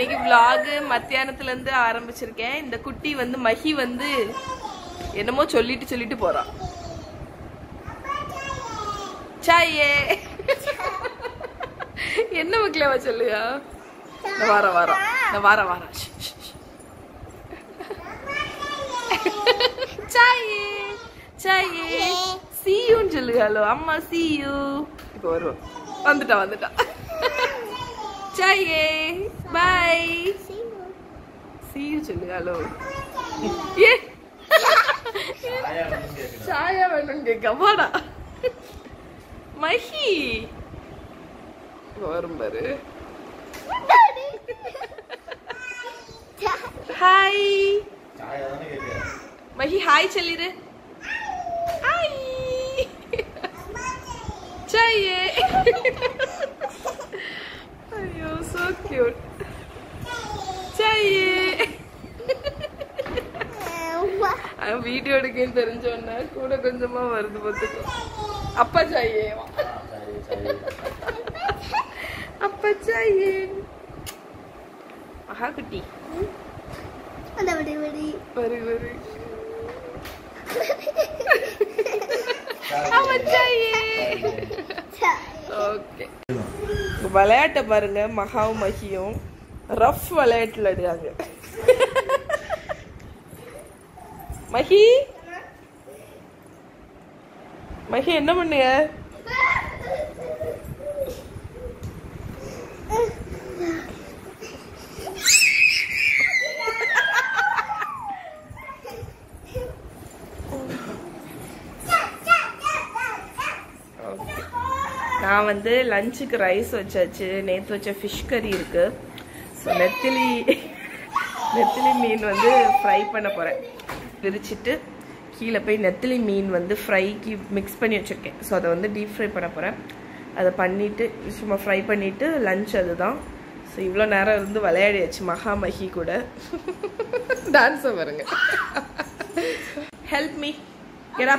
இன்னைக்கு vlog மத்தியானத்துல இருந்து ஆரம்பிச்சிருக்கேன் இந்த குட்டி வந்து மஹி வந்து என்னமோ சொல்லிட்டு சொல்லிட்டு போறான் சாயே என்ன மக்களவா சொல்லுயா நான் வாரம் வாரம் நான் வாரம் வாரம் ஷ், ஷ், ஷ். சாயே சாயே சீயுன்னு சொல்லுகாலோ அம்மா சீயு இப்போ வருவோம் வந்துட்டா வந்துட்டா சாயே பாய் சீயு சொல்லுகாலோ ஏ சாயா வேணும் கேட்க வாடா மஹி வரும் பாரு ஹாய் மஹி ஹாய் சொல்லிரு ஹாய் சாயே ஐயோ சோ கியூட் சாயே அவன் வீடியோ எடுக்கன்னு தெரிஞ்சோன்னா கூட கொஞ்சமா வருது பார்த்துக்கோ அப்பா சாயே வா. அப்பா சாயே மகா குட்டி வரு வரு அவன் சாயே ஓகே விளையாட்டை பாருங்க மகாவும் மகியும் ரஃப் விளையாட்டுல இருக்காங்க மஹி மஹி என்ன பண்ணுங்க நான் வந்து லஞ்சுக்கு ரைஸ் வச்சாச்சு நேற்று வச்ச ஃபிஷ் கறி இருக்கு ஸோ நெத்திலி நெத்திலி மீன் வந்து ஃப்ரை பண்ண போகிறேன் விரிச்சிட்டு கீழே போய் நெத்திலி மீன் வந்து ஃப்ரைக்கு மிக்ஸ் பண்ணி வச்சுருக்கேன் ஸோ அதை வந்து டீப் ஃப்ரை பண்ண போகிறேன் அதை பண்ணிவிட்டு சும்மா ஃப்ரை பண்ணிவிட்டு லஞ்ச் அதுதான் ஸோ இவ்வளோ நேரம் இருந்து விளையாடியாச்சு மகாமஹி கூட டான்ஸை பாருங்க ஹெல்ப் மீ கெடா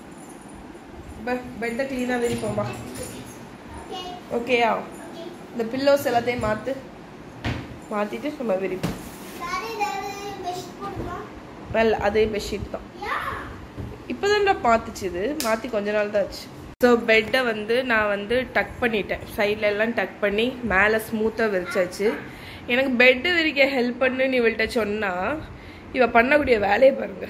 பெட்டை க்ளீனாக விரிப்போம்பா ஓகேயா இந்த பில்லோஸ் எல்லாத்தையும் மாற்று மாற்றிட்டு நம்ம விரிப்போம் வெல் அதே பெட்ஷீட் தான் இப்போதான்டா மாத்துச்சு இது மாற்றி கொஞ்ச நாள் தான் ஆச்சு ஸோ பெட்டை வந்து நான் வந்து டக் பண்ணிட்டேன் சைடில் எல்லாம் டக் பண்ணி மேலே ஸ்மூத்தாக விரிச்சாச்சு எனக்கு பெட்டு விரிக்க ஹெல்ப் பண்ணுன்னு இவள்கிட்ட சொன்னா இவ பண்ணக்கூடிய வேலையை பாருங்க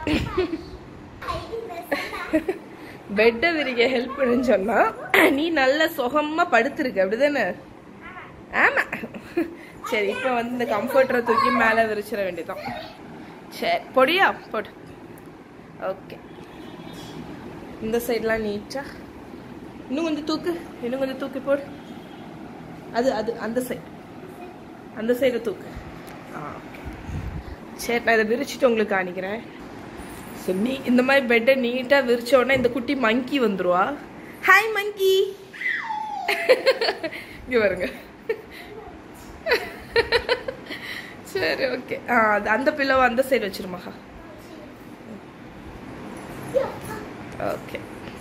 பெட்டை விரிக்க ஹெல்ப் பண்ணுன்னு சொன்னா நீ நல்ல சுகமா படுத்திருக்க அப்படிதானே ஆமா சரி இப்போ வந்து இந்த கம்ஃபர்டரை தூக்கி மேலே விரிச்சிட வேண்டியதான் சரி பொடியா போடு ஓகே இந்த சைட்லாம் நீட்டா இன்னும் கொஞ்சம் தூக்கு இன்னும் கொஞ்சம் தூக்கி போடு அது அது அந்த சைடு அந்த சைடு தூக்கு ஆ ஓகே சரி நான் இதை விரிச்சிட்டு உங்களுக்கு காணிக்கிறேன் ஸோ நீ இந்த மாதிரி பெட்டை நீட்டாக விரிச்ச உடனே இந்த குட்டி மங்கி வந்துருவா ஹாய் மங்கி இங்கே வருங்க சரி ஓகே ஆ அது அந்த பில்லவை அந்த சைடு வச்சிருமாக்கா ஓகே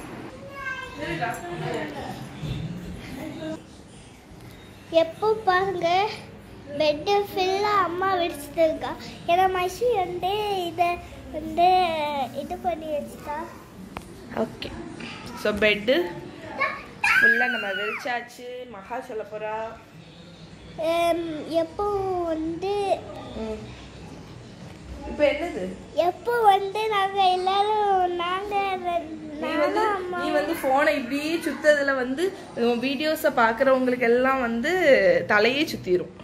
எப்போ பாருங்க பெட்டு ஃபுல்லாக அம்மா விரிச்சிட்டு இருக்கா ஏன்னா மஷி வந்து இதை வந்து இது பண்ணி வச்சுட்டா ஓகே ஸோ பெட்டு ஃபுல்லாக நம்ம விரிச்சாச்சு மகா சொல்ல போகிறா ஹம், எப்போ வந்து இப்போ என்னது எப்போ வந்து நாங்கள் எல்லாரும் நாங்கள் நீ வந்து நானும் அம்மா நீ வந்து போனை இப்படியே சுத்ததுல வந்து வீடியோஸை பார்க்குறவங்களுக்கு எல்லாம் வந்து தலையே சுத்திரும்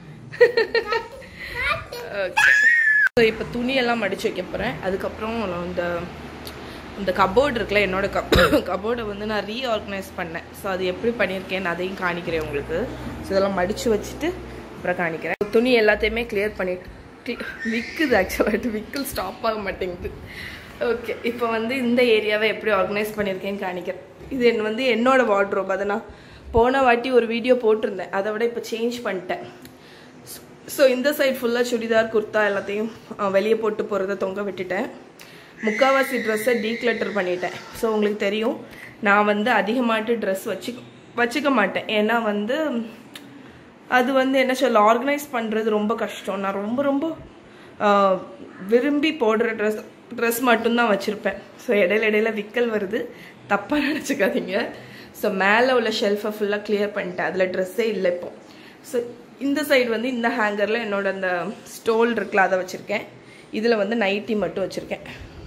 ஓகே ஸோ இப்போ துணியெல்லாம் மடிச்சு வைக்க போகிறேன் அதுக்கப்புறம் நான் இந்த இந்த கபோர்டு இருக்குல்ல என்னோட கப் கபோர்டை வந்து நான் ரீஆர்கனைஸ் பண்ணேன் ஸோ அது எப்படி பண்ணியிருக்கேன்னு அதையும் காணிக்கிறேன் உங்களுக்கு ஸோ இதெல்லாம் மடிச்சு வச்சுட்டு அப்புறம் காணிக்கிறேன் துணி எல்லாத்தையுமே கிளியர் பண்ணிட்டு cl- விக்குது ஆக்சுவலாக விக்கல் ஸ்டாப் ஆக மாட்டேங்குது ஓகே இப்போ வந்து இந்த ஏரியாவை எப்படி ஆர்கனைஸ் பண்ணியிருக்கேன்னு காணிக்கிறேன் இது என் வந்து என்னோட வார்ட்ரோப் அதை நான் போன வாட்டி ஒரு வீடியோ போட்டிருந்தேன் அதை விட இப்போ சேஞ்ச் பண்ணிட்டேன் ஸோ இந்த சைடு ஃபுல்லாக சுடிதார் குர்த்தா எல்லாத்தையும் வெளியே போட்டு போகிறத தொங்க விட்டுட்டேன் முக்காவாசி ட்ரெஸ்ஸை டீக்ளட்டர் பண்ணிட்டேன் ஸோ உங்களுக்கு தெரியும் நான் வந்து அதிகமாட்டு ட்ரெஸ் வச்சு வச்சுக்க மாட்டேன் ஏன்னா வந்து அது வந்து என்ன சொல்ல ஆர்கனைஸ் பண்ணுறது ரொம்ப கஷ்டம் நான் ரொம்ப ரொம்ப ஆஹ், விரும்பி போடுற ட்ரெஸ் ட்ரெஸ் மட்டும்தான் வச்சுருப்பேன் ஸோ இடையில இடையில விக்கல் வருது தப்பாக நினச்சிக்காதீங்க ஸோ மேலே உள்ள ஷெல்ஃபை ஃபுல்லாக கிளியர் பண்ணிட்டேன் அதில் ட்ரெஸ்ஸே இல்லை இப்போ ஸோ இந்த சைடு வந்து இந்த ஹேங்கரில் என்னோட அந்த ஸ்டோல் இருக்குல்ல அதை வச்சுருக்கேன் இதில் வந்து நைட்டி மட்டும் வச்சுருக்கேன்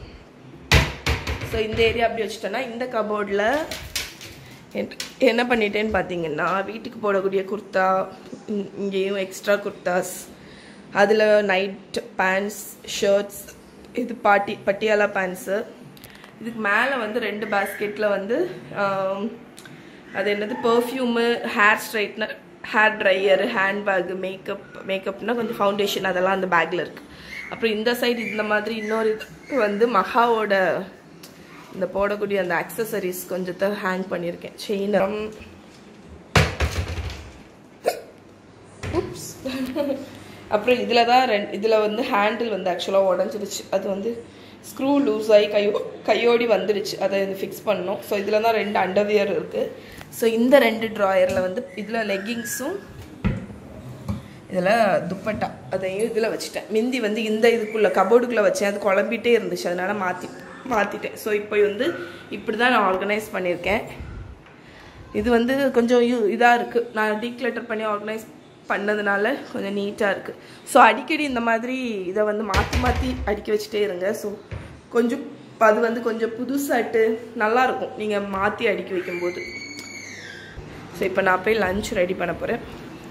ஸோ இந்த ஏரியா அப்படி வச்சுட்டேன்னா இந்த கபோர்டில் என்ன பண்ணிட்டேன்னு பார்த்தீங்கன்னா வீட்டுக்கு போடக்கூடிய குர்தா இங்- இங்கேயும் எக்ஸ்ட்ரா குர்தாஸ் அதில் நைட் பேண்ட்ஸ் ஷர்ட்ஸ் இது பாட்டி பட்டியாலா பேண்ட்ஸு இதுக்கு மேலே வந்து ரெண்டு பேஸ்கெட்டில் வந்து ஆம், அது என்னது perfume hair straightener hair dryer handbag makeup மேக்கப்னா கொஞ்சம் ஃபவுண்டேஷன் அதெல்லாம் அந்த பேக்கில் இருக்குது அப்புறம் இந்த சைடு இந்த மாதிரி இன்னொரு இது வந்து மகாவோட இந்த போடக்கூடிய அந்த அக்சசரிஸ் கொஞ்சத்தை ஹேங் பண்ணியிருக்கேன் செயின் உப்ஸ் அப்புறம் இதில் தான் ரெண்டு இதில் வந்து ஹேண்டில் வந்து ஆக்சுவலாக உடஞ்சிருச்சு அது வந்து ஸ்க்ரூ லூஸ் ஆகி கையோ கையோடி வந்துடுச்சு அதை ஃபிக்ஸ் பண்ணோம் ஸோ இதில் தான் ரெண்டு அண்டர்வியர் இருக்குது ஸோ இந்த ரெண்டு ட்ராயரில் வந்து இதில் லெக்கிங்ஸும் இதில் துப்பட்டா அதையும் இதில் வச்சுட்டேன் மிந்தி வந்து இந்த இதுக்குள்ளே கபோர்டுக்குள்ளே வச்சேன் அது குழம்பிட்டே இருந்துச்சு அதனால் மாற்றி மாற்றிட்டேன் ஸோ இப்போ வந்து இப்படி தான் நான் ஆர்கனைஸ் பண்ணியிருக்கேன் இது வந்து கொஞ்சம் யூ இதாக இருக்குது நான் டீக்ளட்டர் பண்ணி ஆர்கனைஸ் பண்ணதுனால கொஞ்சம் நீட்டாக இருக்குது ஸோ அடிக்கடி இந்த மாதிரி இதை வந்து மாற்றி மாற்றி அடுக்கி வச்சுட்டே இருங்க ஸோ கொஞ்சம் அது வந்து கொஞ்சம் புதுசாட்டு நல்லாயிருக்கும் நீங்கள் மாற்றி அடுக்கி வைக்கும்போது ஸோ இப்போ நான் போய் லஞ்ச் ரெடி பண்ண போகிறேன்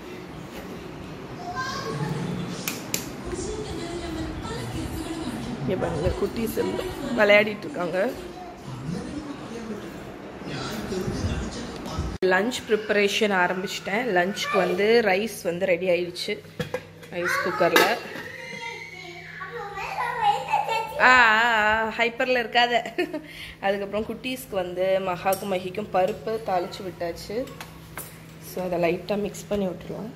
இங்கே பாருங்க குட்டீஸ் விளையாடிட்டு இருக்காங்க லஞ்ச் ப்ரிப்பரேஷன் ஆரம்பிச்சிட்டேன் லஞ்சுக்கு வந்து ரைஸ் வந்து ரெடி ஆயிடுச்சு ரைஸ் குக்கரில் ஆ ஹைப்பரில் இருக்காத அதுக்கப்புறம் குட்டீஸ்க்கு வந்து மகாக்கும் மகிக்கும் பருப்பு தாளிச்சு விட்டாச்சு ஸோ அதை லைட்டாக மிக்ஸ் பண்ணி விட்டுருவோம்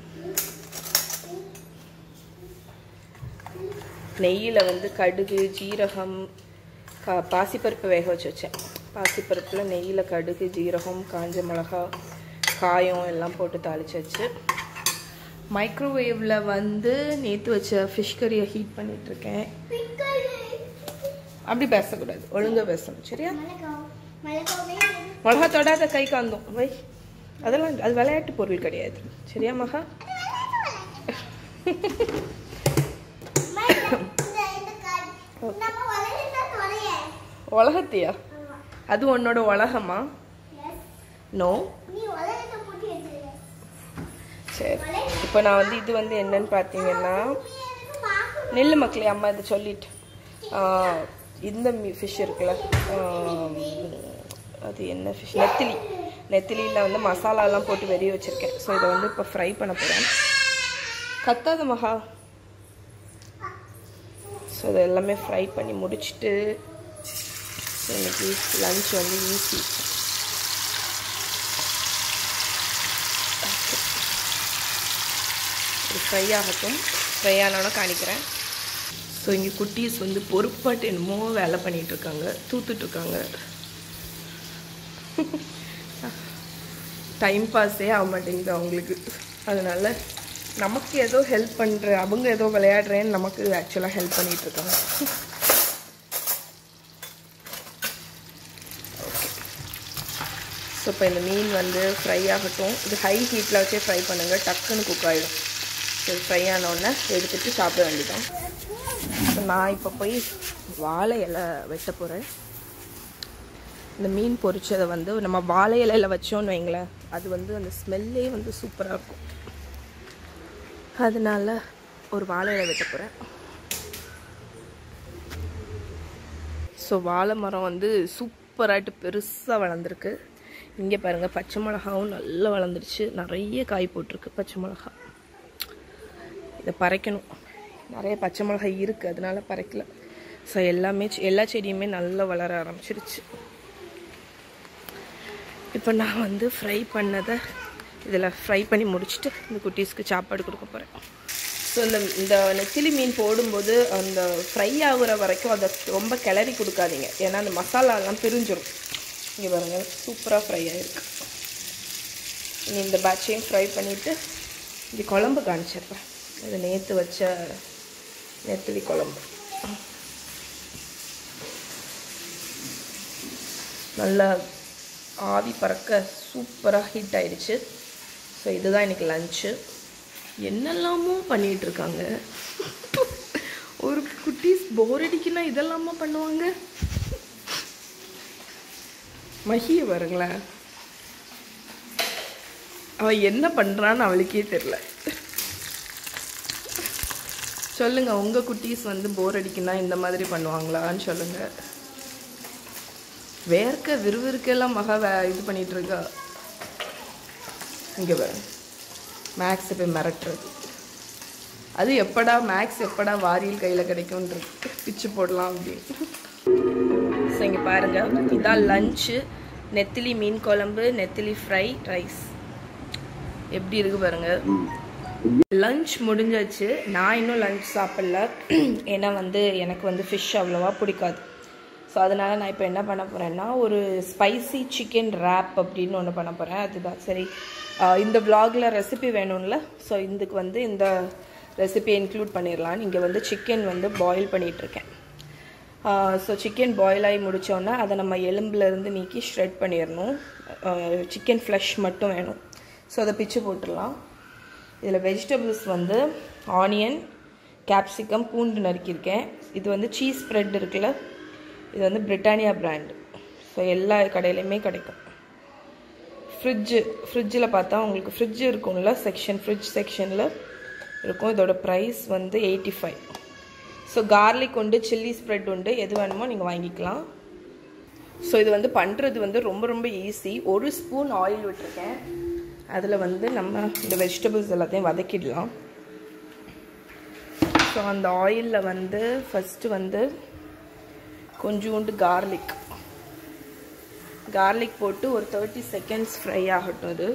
நெய்யில் வந்து கடுகு ஜீரகம் கா பாசிப்பருப்பு வேக வச்சு வச்சேன் பாசிப்பருப்பில் நெய்யில் கடுகு ஜீரகம் காஞ்ச மிளகா காயம் எல்லாம் போட்டு தாளிச்சாச்சு மைக்ரோவேவில் வந்து நேற்று வச்ச ஃபிஷ் கறியை ஹீட் பண்ணிகிட்ருக்கேன் அப்படி பேசக்கூடாது ஒழுங்காக பேசணும் சரியா மிளகா தொடாத கை காந்தோம் வை அதெல்லாம் அது விளையாட்டு பொருள் கிடையாது சரியா மகா உலகத்தையா அது உன்னோட உலகமா நோ சரி இப்போ நான் வந்து இது வந்து என்னன்னு பார்த்தீங்கன்னா நெல் மக்களே அம்மா இதை சொல்லிட்டு ஆ, இந்த ஃபிஷ் இருக்குல்ல ஆ, அது என்ன ஃபிஷ் நெத்திலி நெத்திலியில் வந்து மசாலாலாம் போட்டு வெறிய வச்சுருக்கேன் ஸோ இதை வந்து இப்போ ஃப்ரை பண்ண போகிறேன் கத்தாத மகா ஸோ இதை எல்லாமே ஃப்ரை பண்ணி முடிச்சுட்டு இன்னைக்கு லஞ்ச் வந்து ஈஸி இது ஃப்ரை ஆகட்டும் ஃப்ரை ஆனோட காணிக்கிறேன் ஸோ இங்கே குட்டீஸ் வந்து பொறுப்பாட்டு என்னமோ வேலை பண்ணிட்டு இருக்காங்க தூத்துட்டு இருக்காங்க டைம் பாஸே ஆக மாட்டேங்குது அவங்களுக்கு அதனால நமக்கு ஏதோ ஹெல்ப் பண்ணுற அவங்க ஏதோ விளையாடுறேன்னு நமக்கு ஆக்சுவலாக ஹெல்ப் பண்ணிட்டு இருக்காங்க ஸோ இப்போ இந்த மீன் வந்து ஃப்ரை ஆகட்டும் இது ஹை ஹீட்டில் வச்சே ஃப்ரை பண்ணுங்கள் டக்குன்னு குக் ஆகிடும் இது ஃப்ரை ஆனோடனே எடுத்துட்டு சாப்பிட வேண்டியதான் ஸோ நான் இப்போ போய் வாழை இலை வெட்ட போகிறேன் இந்த மீன் பொரிச்சதை வந்து நம்ம வாழை இலையில் வச்சோன்னு வைங்களேன் அது வந்து அந்த ஸ்மெல்லே வந்து சூப்பராக இருக்கும் அதனால ஒரு வாழை இலை வெட்ட போகிறேன் ஸோ வாழை மரம் வந்து சூப்பராகிட்டு பெருசாக வளர்ந்துருக்கு இங்கே பாருங்கள் பச்சை மிளகாவும் நல்லா வளர்ந்துருச்சு நிறைய காய் போட்டிருக்கு பச்சை மிளகா இதை பறைக்கணும் நிறைய பச்சை மிளகாய் இருக்குது அதனால பறைக்கல ஸோ எல்லாமே செ- எல்லா செடியுமே நல்லா வளர ஆரம்பிச்சிருச்சு இப்போ நான் வந்து ஃப்ரை பண்ணதை இதில் ஃப்ரை பண்ணி முடிச்சுட்டு இந்த குட்டீஸ்க்கு சாப்பாடு கொடுக்க போகிறேன் ஸோ இந்த இந்த நெத்திலி மீன் போடும்போது அந்த ஃப்ரை ஆகுற வரைக்கும் அதை ரொம்ப கிளறி கொடுக்காதீங்க ஏன்னா அந்த மசாலாலாம் பிரிஞ்சிரும் இங்கே பாருங்கள் சூப்பராக ஃப்ரை ஆகிருக்கு இனி இந்த பேட்சையும் ஃப்ரை பண்ணிவிட்டு இங்கே குழம்பு காமிச்சிடுறேன் இது நேற்று வச்ச நெத்திலி குழம்பு நல்லா ஆவி பறக்க சூப்பராக ஹீட் ஆயிடுச்சு ஸோ இதுதான் இன்னைக்கு லஞ்சு என்னெல்லாமோ பண்ணிட்டு இருக்காங்க ஒரு குட்டீஸ் போர் அடிக்குன்னா இதெல்லாமா பண்ணுவாங்க மகிய பாருங்களேன் அவன் என்ன பண்றான்னு அவளுக்கே தெரியல சொல்லுங்க உங்க குட்டீஸ் வந்து போர் அடிக்குன்னா இந்த மாதிரி பண்ணுவாங்களான்னு சொல்லுங்க வேர்க்க விறுவிறுக்கெல்லாம் மகா வே இது பண்ணிட்டு இருக்கா இங்க பாரு மேக்ஸ் போய் மிரட்டுறது அது எப்படா மேக்ஸ் எப்படா வாரியில் கையில் கிடைக்கும்ன்றது பிச்சு போடலாம் அப்படின்னு ஸோ இங்கே பாருங்க இதான் லஞ்சு நெத்திலி மீன் குழம்பு நெத்திலி ஃப்ரை ரைஸ் எப்படி இருக்கு பாருங்க லஞ்ச் முடிஞ்சாச்சு நான் இன்னும் லஞ்ச் சாப்பிடல ஏன்னா வந்து எனக்கு வந்து ஃபிஷ் அவ்வளோவா பிடிக்காது ஸோ அதனால் நான் இப்போ என்ன பண்ண போகிறேன்னா ஒரு ஸ்பைசி சிக்கன் ரேப் அப்படின்னு ஒன்று பண்ண போகிறேன் அதுதான் சரி ஆஹ் இந்த vlogல ரெசிபி வேணும்ல ஸோ இதுக்கு வந்து இந்த ரெசிபியை இன்க்ளூட் பண்ணிடலாம் இங்கே வந்து சிக்கன் வந்து பாயில் பண்ணிகிட்ருக்கேன் ஸோ சிக்கன் பாயில் ஆகி முடித்தோன்னே அதை நம்ம எலும்புல இருந்து நீக்கி ஷ்ரெட் பண்ணிடணும் சிக்கன் ஃப்ளஷ் மட்டும் வேணும் ஸோ அதை பிச்சு போட்டுடலாம் இதில் வெஜிடபிள்ஸ் வந்து ஆனியன் கேப்சிகம் பூண்டு நறுக்கியிருக்கேன் இது வந்து சீஸ் ஸ்ப்ரெட் இருக்குல்ல இது வந்து பிரிட்டானியா பிராண்ட் ஸோ எல்லா கடையிலையுமே கிடைக்கும் ஃப்ரிட்ஜு ஃப்ரிட்ஜில் பார்த்தா உங்களுக்கு ஃப்ரிட்ஜ் இருக்கும்ல செக்ஷன் ஃப்ரிட்ஜ் செக்ஷனில் இருக்கும் இதோட ப்ரைஸ் வந்து எயிட்டி ஃபைவ் ஸோ கார்லிக் உண்டு சில்லி ஸ்ப்ரெட் உண்டு எது வேணுமோ நீங்கள் வாங்கிக்கலாம் ஸோ இது வந்து பண்ணுறது வந்து ரொம்ப ரொம்ப ஈஸி ஒரு ஸ்பூன் ஆயில் விட்டுருக்கேன் அதில் வந்து நம்ம இந்த வெஜிடபிள்ஸ் எல்லாத்தையும் வதக்கிடலாம் ஸோ அந்த ஆயிலில் வந்து ஃபஸ்ட்டு வந்து கொஞ்சோண்டு கார்லிக் கார்லிக் போட்டு ஒரு தேர்ட்டி செகண்ட்ஸ் ஃப்ரை ஆகட்டும் இது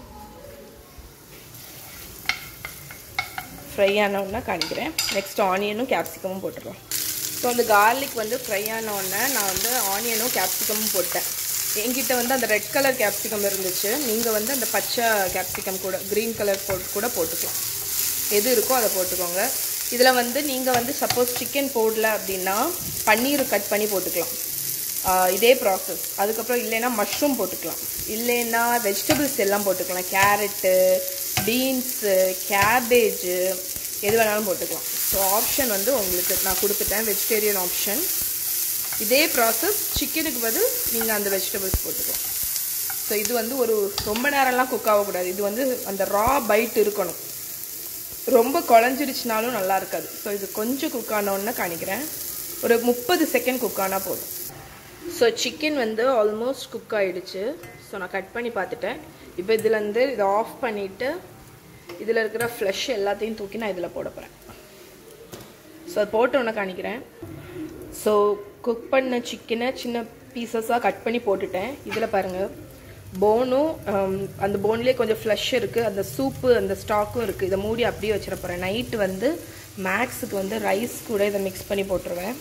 ஃப்ரை ஆனவுடனே காணிக்கிறேன் நெக்ஸ்ட் ஆனியனும் கேப்சிகமும் போட்டுடலாம் ஸோ அந்த கார்லிக் வந்து ஃப்ரை ஆனவுடனே நான் வந்து ஆனியனும் கேப்சிகமும் போட்டேன் என்கிட்ட வந்து அந்த ரெட் கலர் கேப்சிகம் இருந்துச்சு நீங்கள் வந்து அந்த பச்சை கேப்சிகம் கூட க்ரீன் கலர் போட்டு கூட போட்டுக்கலாம் எது இருக்கோ அதை போட்டுக்கோங்க இதில் வந்து நீங்கள் வந்து சப்போஸ் சிக்கன் போடல அப்படின்னா பன்னீர் கட் பண்ணி போட்டுக்கலாம் ஆஹ் இதே ப்ராசஸ் அதுக்கப்புறம் இல்லைன்னா மஷ்ரூம் போட்டுக்கலாம் இல்லைன்னா வெஜிடபிள்ஸ் எல்லாம் போட்டுக்கலாம் கேரட்டு பீன்ஸு கேபேஜு எது வேணாலும் போட்டுக்கலாம் ஸோ ஆப்ஷன் வந்து உங்களுக்கு நான் கொடுத்துட்டேன் வெஜிடேரியன் ஆப்ஷன் இதே ப்ராசஸ் சிக்கனுக்கு பதில் நீங்கள் அந்த வெஜிடபிள்ஸ் போட்டுக்கலாம் ஸோ இது வந்து ஒரு ரொம்ப நேரம்லாம் குக் ஆகக்கூடாது இது வந்து அந்த ரா பைட் இருக்கணும் ரொம்ப குழஞ்சிருச்சுனாலும் நல்லா இருக்காது ஸோ இது கொஞ்சம் குக் ஆனோன்னு காணிக்கிறேன் ஒரு முப்பது செகண்ட் குக் ஆனால் போதும் ஸோ சிக்கன் வந்து ஆல்மோஸ்ட் குக் ஆயிடுச்சு ஸோ நான் கட் பண்ணி பார்த்துட்டேன் இப்போ இதுலேருந்து இதை ஆஃப் பண்ணிவிட்டு இதில் இருக்கிற ஃப்ளஷ் எல்லாத்தையும் தூக்கி நான் இதில் போட போகிறேன் ஸோ அது போட்ட உடனே காணிக்கிறேன் ஸோ குக் பண்ண சிக்கனை சின்ன பீசஸாக கட் பண்ணி போட்டுட்டேன் இதில் பாருங்கள் போனும் அந்த போன்லேயே கொஞ்சம் ஃப்ளஷ் இருக்குது அந்த சூப்பு அந்த ஸ்டாக்கும் இருக்குது இதை மூடி அப்படியே வச்சிட போகிறேன் நைட்டு வந்து மேக்ஸுக்கு வந்து ரைஸ் கூட இதை மிக்ஸ் பண்ணி போட்டுருவேன்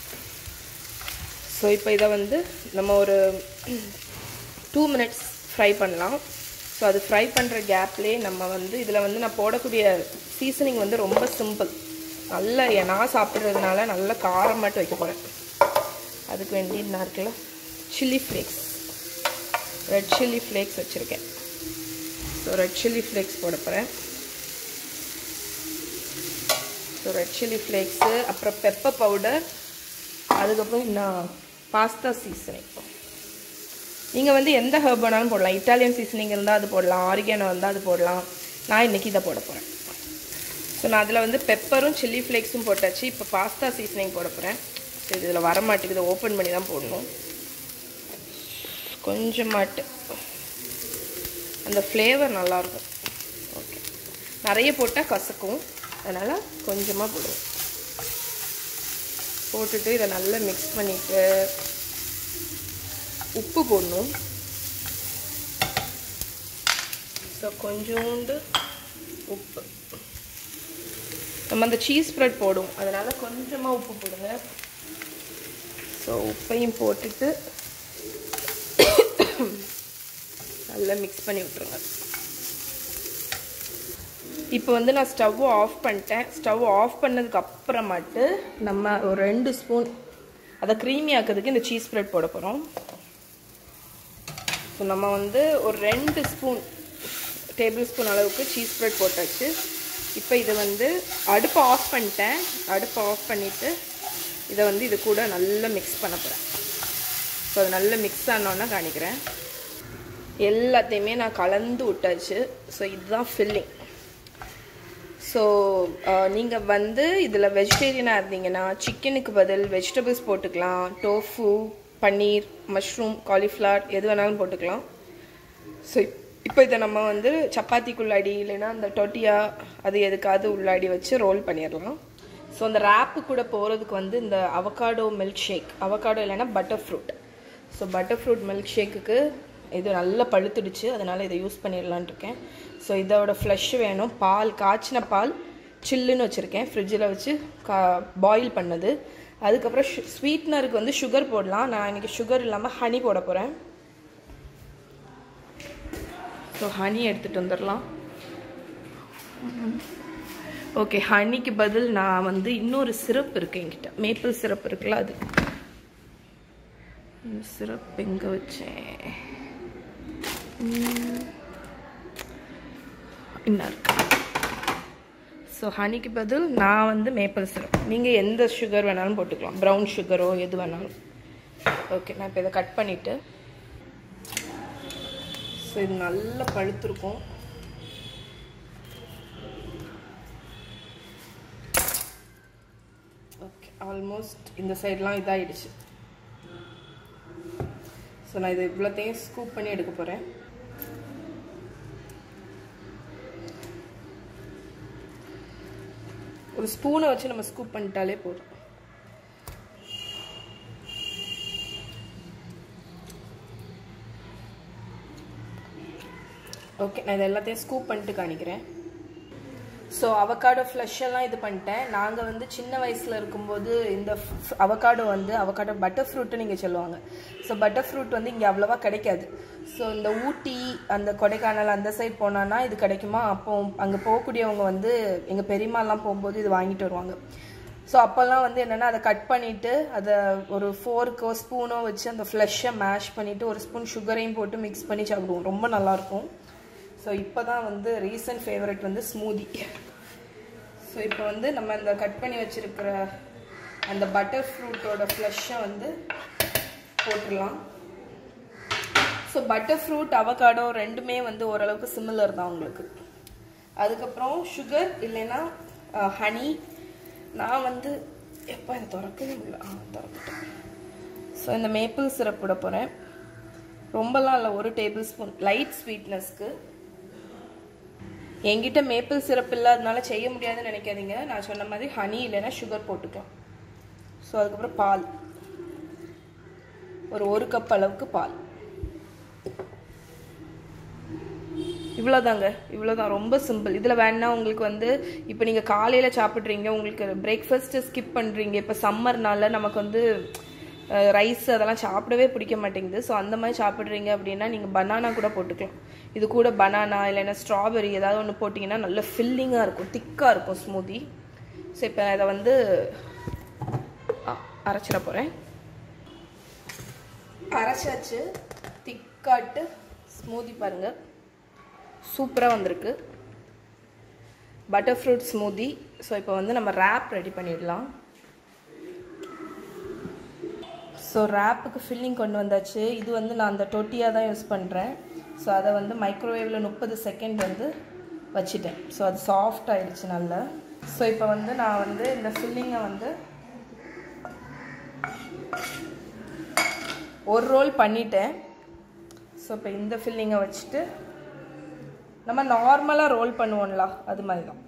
ஸோ இப்போ இதை வந்து நம்ம ஒரு டூ மினிட்ஸ் ஃப்ரை பண்ணலாம் ஸோ அது ஃப்ரை பண்ணுற கேப்லேயே நம்ம வந்து இதில் வந்து நான் போடக்கூடிய சீசனிங் வந்து ரொம்ப சிம்பிள் நல்ல நான் சாப்பிட்றதுனால நல்ல காரம் மட்டும் வைக்க போகிறேன் அதுக்கு வேண்டி நான் இருக்குல்ல chilli flakes red chilli flakes வச்சுருக்கேன் ஸோ ரெட் சில்லி ஃப்ளேக்ஸ் போட போகிறேன் ஸோ ரெட் சில்லி ஃப்ளேக்ஸு அப்புறம் பெப்பர் பவுடர் அதுக்கப்புறம் இன்னும் பாஸ்தா சீசனிங் நீங்கள் வந்து எந்த ஹர்ப் வேணாலும் போடலாம் இட்டாலியன் சீசனிங் இருந்தால் அது போடலாம் ஆரிகானோ இருந்தால் அது போடலாம் நான் இன்றைக்கி இதை போட போகிறேன் ஸோ நான் அதில் வந்து பெப்பரும் சில்லி ஃப்ளேக்ஸும் போட்டாச்சு இப்போ பாஸ்தா சீசனிங் போட போகிறேன் ஸோ இது இதில் வர மாட்டேங்குது ஓப்பன் பண்ணி தான் போடணும் கொஞ்சமாட்டு அந்த ஃப்ளேவர் நல்லாயிருக்கும் ஓகே நிறைய போட்டால் கசக்கும் அதனால் கொஞ்சமாக போடுவோம் போட்டுட்டு இதை நல்லா மிக்ஸ் பண்ணிவிட்டு உப்பு போடணும் ஸோ கொஞ்சோண்டு உப்பு நம்ம அந்த சீஸ் ஸ்ப்ரெட் போடும் அதனால் கொஞ்சமாக உப்பு போடுங்க ஸோ உப்பையும் போட்டுட்டு நல்லா மிக்ஸ் பண்ணி விட்ருங்க இப்போ வந்து நான் ஸ்டவ் ஆஃப் பண்ணிட்டேன் ஸ்டவ் ஆஃப் பண்ணதுக்கு அப்புறமாட்டு நம்ம ஒரு ரெண்டு ஸ்பூன் அதை க்ரீமி ஆக்கிறதுக்கு இந்த சீஸ் ஸ்ப்ரெட் போட போகிறோம் ஸோ நம்ம வந்து ஒரு ரெண்டு ஸ்பூன் டேபிள் ஸ்பூன் அளவுக்கு சீஸ் ஸ்ப்ரெட் போட்டாச்சு இப்போ இதை வந்து அடுப்பை ஆஃப் பண்ணிட்டேன் அடுப்பை ஆஃப் பண்ணிவிட்டு இதை வந்து இது கூட நல்லா மிக்ஸ் பண்ண போகிறேன் ஸோ அது நல்லா மிக்ஸ் ஆனோன்னா காணிக்கிறேன் எல்லாத்தையுமே நான் கலந்து விட்டாச்சு ஸோ இதுதான் ஃபில்லிங் ஸோ நீங்கள் வந்து இதில் வெஜிடேரியனாக இருந்தீங்கன்னா சிக்கனுக்கு பதில் வெஜிடபிள்ஸ் போட்டுக்கலாம் டோஃபு பன்னீர் மஷ்ரூம் காலிஃப்ளவர் எது வேணாலும் போட்டுக்கலாம் ஸோ இப்போ இதை நம்ம வந்து சப்பாத்திக்குள்ளாடி இல்லைன்னா அந்த டொட்டியா அது எதுக்காவது உள்ளாடி வச்சு ரோல் பண்ணிடலாம் ஸோ அந்த ரேப்பு கூட போகிறதுக்கு வந்து இந்த அவகாடோ மில்க் ஷேக் அவகாடோ இல்லைன்னா butter fruit so butter fruit milk ஷேக்குக்கு இது நல்லா பழுத்துடுச்சு அதனால் இதை யூஸ் பண்ணிடலான் இருக்கேன் ஸோ இதோட ஃப்ளஷ் வேணும் பால் காய்ச்சின பால் சில்லுன்னு வச்சுருக்கேன் ஃப்ரிட்ஜில் வச்சு கா பாயில் பண்ணது அதுக்கப்புறம் ஷு ஸ்வீட்னருக்கு வந்து சுகர் போடலாம் நான் இன்றைக்கி சுகர் இல்லாமல் ஹனி போட போகிறேன் ஸோ ஹனி எடுத்துகிட்டு வந்துடலாம் ஓகே ஹனிக்கு பதில் நான் வந்து இன்னொரு சிரப் இருக்கு என்கிட்ட மேப்பிள் சிரப் இருக்குல்ல அது இந்த சிரப் எங்கே வச்சேன் இன்னும் இருக்கு ஸோ ஹனிக்கு பதில் நான் வந்து மேப்பிள் சிரப் நீங்கள் எந்த சுகர் வேணாலும் போட்டுக்கலாம் ப்ரௌன் சுகரோ எது வேணாலும் ஓகே நான் இப்போ இதை கட் பண்ணிவிட்டு ஸோ இது நல்லா பழுத்திருக்கும் ஓகே ஆல்மோஸ்ட் இந்த சைட்லாம் இதாகிடுச்சு ஸோ நான் இது இவ்வளோத்தையும் ஸ்கூப் பண்ணி எடுக்க போகிறேன் ஒரு ஸ்பூனை வச்சு நம்ம ஸ்கூப் பண்ணிட்டாலே போதும் ஓகே நான் இது எல்லாத்தையும் ஸ்கூப் பண்ணிட்டு காணிக்கிறேன் ஸோ அவகாடோ ஃப்ளஷ் எல்லாம் இது பண்ணிட்டேன் நாங்கள் வந்து சின்ன வயசில் இருக்கும்போது இந்த அவகாடோ வந்து அவகாடோ பட்டர் ஃப்ரூட்டு நீங்கள் சொல்லுவாங்க ஸோ பட்டர் ஃப்ரூட் வந்து இங்கே அவ்வளோவா கிடைக்காது ஸோ இந்த ஊட்டி அந்த கொடைக்கானல் அந்த சைட் போனான்னா இது கிடைக்குமா அப்போ அங்கே போகக்கூடியவங்க வந்து எங்கள் பெரியம்மாலாம் போகும்போது இது வாங்கிட்டு வருவாங்க ஸோ அப்போல்லாம் வந்து என்னென்னா அதை கட் பண்ணிவிட்டு அதை ஒரு ஃபோர்க்கோ ஸ்பூனோ வச்சு அந்த ஃப்ளஷ்ஷை மேஷ் பண்ணிவிட்டு ஒரு ஸ்பூன் சுகரையும் போட்டு மிக்ஸ் பண்ணி சாப்பிடுவோம் ரொம்ப நல்லாயிருக்கும் ஸோ இப்போ தான் வந்து ரீசன்ட் ஃபேவரட் வந்து ஸ்மூதி ஸோ இப்போ வந்து நம்ம இந்த கட் பண்ணி வச்சுருக்கிற அந்த பட்டர் ஃப்ரூட்டோட ஃப்ளஷ்ஷை வந்து போட்டுடலாம் ஸோ பட்டர் ஃப்ரூட் அவகாடோ ரெண்டுமே வந்து ஓரளவுக்கு சிமிலர் தான் உங்களுக்கு அதுக்கப்புறம் சுகர் இல்லைன்னா ஹனி நான் வந்து எப்போ இதை திறக்கவே முடியல ஆ திறந்துட்டேன் ஸோ இந்த மேப்பிள் சிரப் விட போகிறேன் ரொம்பலாம் இல்லை ஒரு டேபிள் ஸ்பூன் லைட் ஸ்வீட்னஸ்க்கு என்கிட்ட மேப்பிள் சிரப் இல்லாதனால செய்ய முடியாதுன்னு நினைக்காதீங்க நான் சொன்ன மாதிரி ஹனி இல்லைன்னா சுகர் போட்டுக்கலாம் ஸோ அதுக்கப்புறம் பால் ஒரு ஒரு கப் அளவுக்கு பால் இவ்வளோதாங்க இவ்வளோதான் ரொம்ப சிம்பிள் இதில் வேணா உங்களுக்கு வந்து இப்போ நீங்கள் காலையில் சாப்பிட்றீங்க உங்களுக்கு பிரேக்ஃபாஸ்ட்டு ஸ்கிப் பண்ணுறீங்க இப்போ சம்மர்னால நமக்கு வந்து ரைஸ் அதெல்லாம் சாப்பிடவே பிடிக்க மாட்டேங்குது ஸோ அந்த மாதிரி சாப்பிட்றீங்க அப்படின்னா நீங்கள் பனானா கூட போட்டுக்கலாம் இது கூட பனானா இல்லைன்னா ஸ்ட்ராபெரி ஏதாவது ஒன்று போட்டிங்கன்னா நல்ல ஃபில்லிங்காக இருக்கும் திக்காக இருக்கும் ஸ்மூதி ஸோ இப்போ இதை வந்து அரைச்சிட போகிறேன் அரைச்சாச்சு திக்காட்டு ஸ்மூதி பாருங்கள் சூப்பராக வந்திருக்கு பட்டர் ஃப்ரூட் ஸ்மூதி ஸோ இப்போ வந்து நம்ம ரேப் ரெடி பண்ணிடலாம் ஸோ ரேப்புக்கு ஃபில்லிங் கொண்டு வந்தாச்சு இது வந்து நான் அந்த டொட்டியாக தான் யூஸ் பண்ணுறேன் ஸோ அதை வந்து மைக்ரோவேவில் முப்பது செகண்ட் வந்து வச்சுட்டேன் ஸோ அது சாஃப்ட் ஆயிடுச்சு நல்லா ஸோ இப்போ வந்து நான் வந்து இந்த ஃபில்லிங்கை வந்து ஒரு ரோல் பண்ணிட்டேன் ஸோ இப்போ இந்த ஃபில்லிங்கை வச்சுட்டு நம்ம நார்மலாக ரோல் பண்ணுவோம்ல அது மாதிரி தான்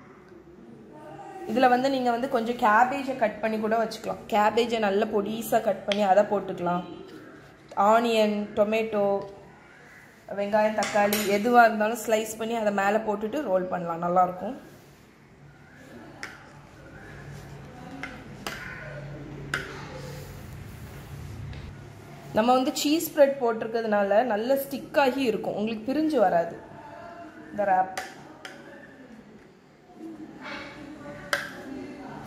இதில் வந்து நீங்கள் வந்து கொஞ்சம் கேபேஜை கட் பண்ணி கூட வச்சுக்கலாம் கேபேஜை நல்ல பொடிசாக கட் பண்ணி அதை போட்டுக்கலாம் ஆனியன் டொமேட்டோ வெங்காயம் தக்காளி எதுவாக இருந்தாலும் ஸ்லைஸ் பண்ணி அதை மேலே போட்டுட்டு ரோல் பண்ணலாம் நல்லாயிருக்கும் நம்ம வந்து சீஸ் ஸ்ப்ரெட் போட்டிருக்கிறதுனால நல்ல ஸ்டிக்காகி இருக்கும் உங்களுக்கு பிரிஞ்சு வராது இந்த ரேப்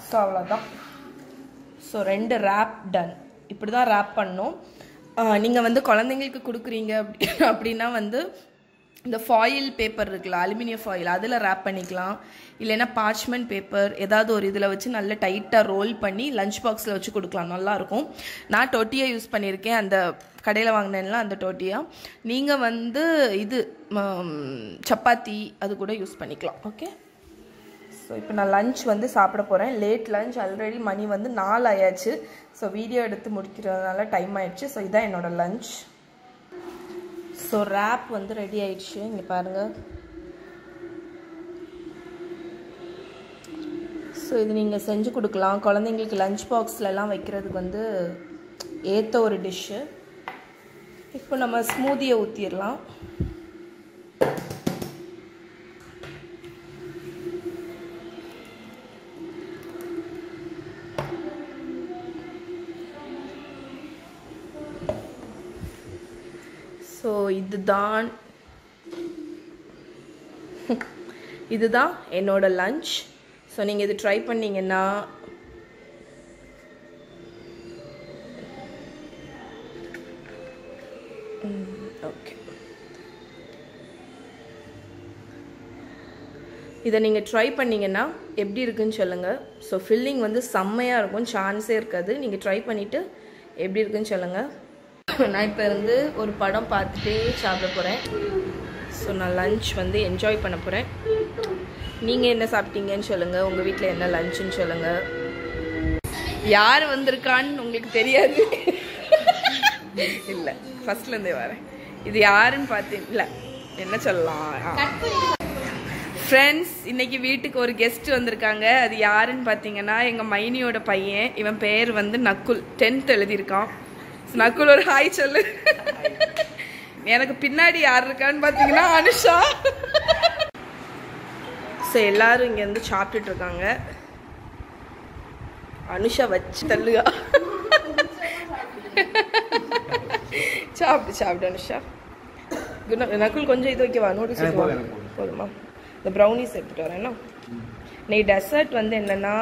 ஸோ அவ்வளோதான் ஸோ ரெண்டு ரேப் டன் இப்படி தான் ரேப் பண்ணணும் நீங்கள் வந்து குழந்தைங்களுக்கு கொடுக்குறீங்க அப்படி அப்படின்னா வந்து இந்த ஃபாயில் பேப்பர் இருக்குல்ல அலுமினியம் ஃபாயில் அதில் ரேப் பண்ணிக்கலாம் இல்லைன்னா பார்ச்மெண்ட் பேப்பர் ஏதாவது ஒரு இதில் வச்சு நல்லா டைட்டாக ரோல் பண்ணி லஞ்ச் பாக்ஸில் வச்சு கொடுக்கலாம் நல்லாயிருக்கும் நான் டொட்டியை யூஸ் பண்ணியிருக்கேன் அந்த கடையில் வாங்கினேன்ல அந்த டொட்டியா நீங்கள் வந்து இது ம், சப்பாத்தி அது கூட யூஸ் பண்ணிக்கலாம் ஓகே ஸோ இப்போ நான் லஞ்ச் வந்து சாப்பிட போகிறேன் லேட் லஞ்ச் ஆல்ரெடி மணி வந்து நாலு ஆயாச்சு ஸோ வீடியோ எடுத்து முடிக்கிறதுனால டைம் ஆயிடுச்சு ஸோ இதான் என்னோட லஞ்ச் ஸோ ரேப் வந்து ரெடி ஆயிடுச்சு இங்கே பாருங்கள் ஸோ இது நீங்கள் செஞ்சு கொடுக்கலாம் குழந்தைங்களுக்கு லஞ்ச் பாக்ஸ்லலாம் வைக்கிறதுக்கு வந்து ஏற்ற ஒரு டிஷ்ஷு இப்போ நம்ம ஸ்மூதியை ஊற்றிடலாம் ஸோ இதுதான் இதுதான் என்னோட லஞ்ச் ஸோ நீங்கள் இது ட்ரை பண்ணீங்கன்னா ஓகே இதை நீங்கள் ட்ரை பண்ணீங்கன்னா எப்படி இருக்குன்னு சொல்லுங்கள் ஸோ ஃபில்லிங் வந்து செம்மையாக இருக்கும் சான்ஸே இருக்காது நீங்கள் ட்ரை பண்ணிவிட்டு எப்படி இருக்குன்னு சொல்லுங்கள் நான் இப்போ இருந்து ஒரு படம் பார்த்துட்டே சாப்பிட போகிறேன் ஸோ நான் லஞ்ச் வந்து என்ஜாய் பண்ண போகிறேன் நீங்கள் என்ன சாப்பிட்டீங்கன்னு சொல்லுங்கள் உங்கள் வீட்டில் என்ன லஞ்சுன்னு சொல்லுங்கள் யார் வந்திருக்கான்னு உங்களுக்கு தெரியாது இல்லை ஃபர்ஸ்ட்லேருந்தே வரேன் இது யாருன்னு பார்த்தீங்க இல்லை என்ன சொல்லலாம் ஃப்ரெண்ட்ஸ் இன்னைக்கு வீட்டுக்கு ஒரு கெஸ்ட் வந்திருக்காங்க அது யாருன்னு பார்த்தீங்கன்னா எங்கள் மைனியோட பையன் இவன் பேர் வந்து நக்குல் டென்த் எழுதியிருக்கான் நக்குல் ஒரு ஹாய் சொல்லு எனக்கு பின்னாடி யார் இருக்கான்னு பார்த்தீங்கன்னா அனுஷா ஸோ எல்லாரும் இங்கே வந்து சாப்பிட்டுட்டு இருக்காங்க அனுஷா வச்சு தள்ளுகா சாப்பிட்டு சாப்பிட்டு அனுஷா குண- நக்குல் கொஞ்சம் இது வைக்கவா நூடுல்ஸ் வைக்கவா போதுமா இந்த ப்ரௌனிஸ் எடுத்துட்டு வரேன்னா இன்னைக்கு டெசர்ட் வந்து என்னன்னா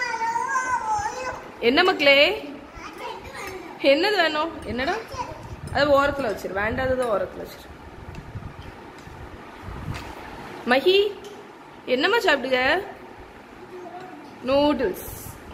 என்ன மக்களே என்னது வேணும் என்னடா அது ஓரத்தில் வச்சிரு வேண்டாதது ஓரத்தில் வச்சிரு மஹி என்னம்மா சாப்பிடுங்க நூடுல்ஸ்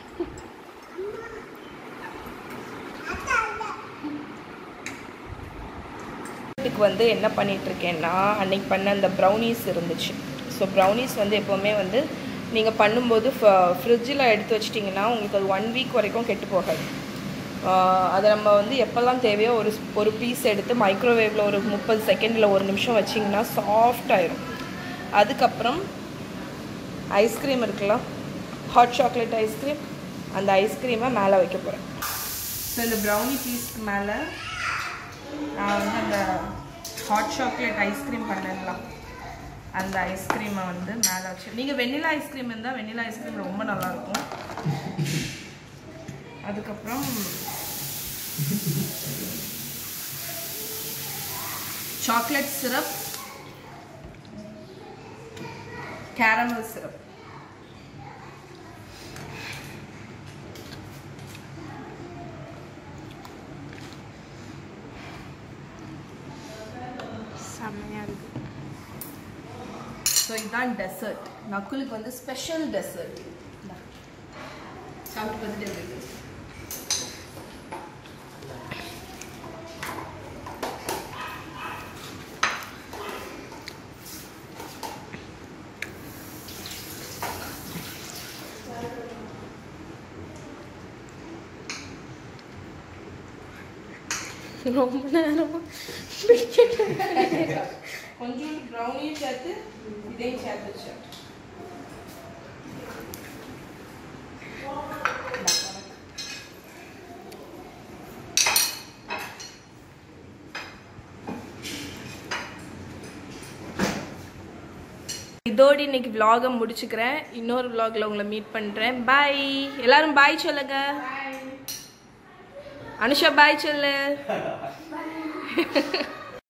வீட்டுக்கு வந்து என்ன பண்ணிட்டு இருக்கேன்னா அன்னைக்கு பண்ண அந்த ப்ரௌனிஸ் இருந்துச்சு ஸோ ப்ரௌனிஸ் வந்து எப்போவுமே வந்து நீங்கள் பண்ணும்போது ஃப்ரிட்ஜில் எடுத்து வச்சிட்டிங்கன்னா உங்களுக்கு அது ஒன் வீக் வரைக்கும் கெட்டு போகாது ஆஹ் அதை நம்ம வந்து எப்போல்லாம் தேவையோ ஒரு ஒரு பீஸ் எடுத்து மைக்ரோவேவில் ஒரு முப்பது செகண்டில் ஒரு நிமிஷம் வச்சிங்கன்னா சாஃப்ட் ஆயிரும் அதுக்கப்புறம் ஐஸ்கிரீம் இருக்குல்ல ஹாட் சாக்லேட் ஐஸ்கிரீம் அந்த ஐஸ்கிரீமை மேலே வைக்க போகிறேன் ஸோ இந்த ப்ரௌனி பீஸ்க்கு மேலே நான் வந்து அந்த ஹாட் சாக்லேட் ஐஸ்கிரீம் பண்ணலாம் அந்த ஐஸ்கிரீமை வந்து மேலே வச்சு நீங்கள் வெண்ணிலா ஐஸ்கிரீம் இருந்தால் வெண்ணிலா ஐஸ்கிரீம் ரொம்ப நல்லாயிருக்கும் அதுக்கப்புறம் சாக்லேட் சிரப் கேரமல் சிரப் செம்மையாக இருக்கு ஸோ இதுதான் டெசர்ட் நக்குலுக்கு வந்து ஸ்பெஷல் டெசர்ட் சாப்பிட்டு பார்த்துட்டு எப்படி இருக்கு? ரொம்ப நேரமா கொஞ்சம் ப்ரௌனியும் சேர்த்து இதையும் சேர்த்து வச்சேன் இதோடு இன்னைக்கு vlog-அ முடிச்சுக்கிறேன் இன்னொரு vlog-ல உங்களை மீட் பண்றேன் பாய் எல்லாரும் பாய் சொல்லுங்க அனுஷா பாய் சொல்லு